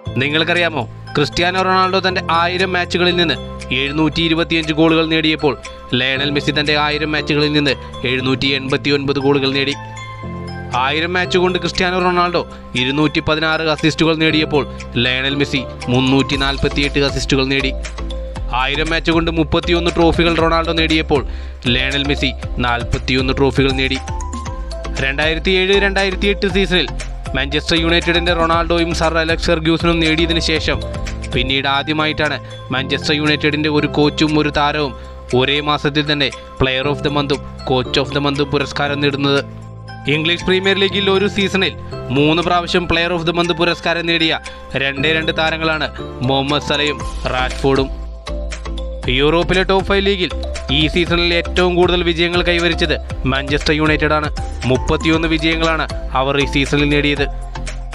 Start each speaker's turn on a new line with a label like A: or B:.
A: നിങ്ങൾക്കറിയാമോ Cristiano Ronaldo തന്റെ ആയിരം മാച്ചുകളിൽ നിന്ന് എഴുന്നൂറ്റി ഇരുപത്തിയഞ്ച് ഗോളുകൾ നേടിയപ്പോൾ ലയണൽ മെസ്സി തന്റെ ആയിരം മാച്ചുകളിൽ നിന്ന് എഴുന്നൂറ്റി എൺപത്തി ഒൻപത് ഗോളുകൾ നേടി ആയിരം മാച്ച് കൊണ്ട് ക്രിസ്ത്യാനോ റൊണാൾഡോ ഇരുന്നൂറ്റി പതിനാറ് അസിസ്റ്റുകൾ നേടിയപ്പോൾ ലയണൽ മെസ്സി മുന്നൂറ്റി നാൽപ്പത്തിയെട്ട് അസിസ്റ്റുകൾ നേടി ആയിരം മാച്ച് കൊണ്ട് മുപ്പത്തിയൊന്ന് ട്രോഫികൾ റൊണാൾഡോ നേടിയപ്പോൾ ലയണൽ മെസ്സി നാൽപ്പത്തിയൊന്ന് ട്രോഫികൾ നേടി രണ്ടായിരത്തി ഏഴ് രണ്ടായിരത്തി എട്ട് സീസണിൽ മാഞ്ചസ്റ്റർ യുണൈറ്റഡിന്റെ റൊണാൾഡോയും സർ അലക്സ് ഫെർഗ്യൂസനും നേടിയതിനു ശേഷം പിന്നീട് ആദ്യമായിട്ടാണ് മാഞ്ചസ്റ്റർ യുണൈറ്റഡിന്റെ ഒരു കോച്ചും ഒരു താരവും ഒരേ മാസത്തിൽ തന്നെ പ്ലെയർ ഓഫ് ദ മന്തും കോച്ച് ഓഫ് ദ മന്തും പുരസ്കാരം നേടുന്നത് ഇംഗ്ലീഷ് പ്രീമിയർ ലീഗിൽ ഒരു സീസണിൽ മൂന്ന് പ്രാവശ്യം പ്ലെയർ ഓഫ് ദ മന്ത് പുരസ്കാരം നേടിയ രണ്ടേ രണ്ട് താരങ്ങളാണ് മുഹമ്മദ് സലയും റാഷ്ഫോർഡും യൂറോപ്പിലെ ടോപ്പ് ഫൈവ് ലീഗിൽ ഈ സീസണിൽ ഏറ്റവും കൂടുതൽ വിജയങ്ങൾ കൈവരിച്ചത് മാഞ്ചസ്റ്റർ യുണൈറ്റഡ് ആണ് മുപ്പത്തിയൊന്ന് വിജയങ്ങളാണ് അവർ ഈ സീസണിൽ നേടിയത്